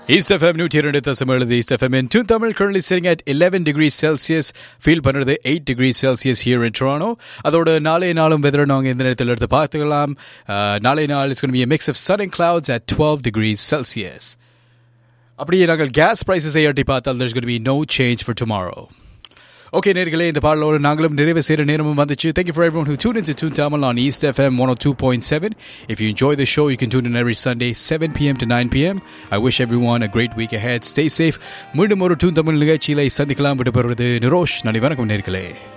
East FM நூற்றி இரண்டு தசம் எழுது East FM in Tune Tamil currently sitting at 11 degrees Celsius feel பண்ணுறது 8 degrees Celsius here in Toronto அதோட நாளைய நாளும் வெதரை நாங்கள் இந்த நேரத்தில் எடுத்து பார்த்துக்கலாம் Uh, நாளைய நாள் it's going to be a mix of sun and clouds at 12 degrees Celsius அப்படியே நாங்கள் கேஸ் ப்ரைஸஸை எட்டி பார்த்தால் there's going to be no change for tomorrow okay நேர்களே இந்த பாடலோடு நாங்களும் நிறைவு செய்கிற நேரமும் வந்துச்சு thank you for everyone who tune in to tune Tamil on east FM one two point seven if you enjoy the show you can tune in every Sunday seven PM to nine PM I wish everyone a great week ahead stay safe மீண்டும் ஒரு tune Tamil நிகழ்ச்சியில சந்திக்கலாம் விடுபடுவது நிரோஷ் நன்றி வணக்கம் நேர்களே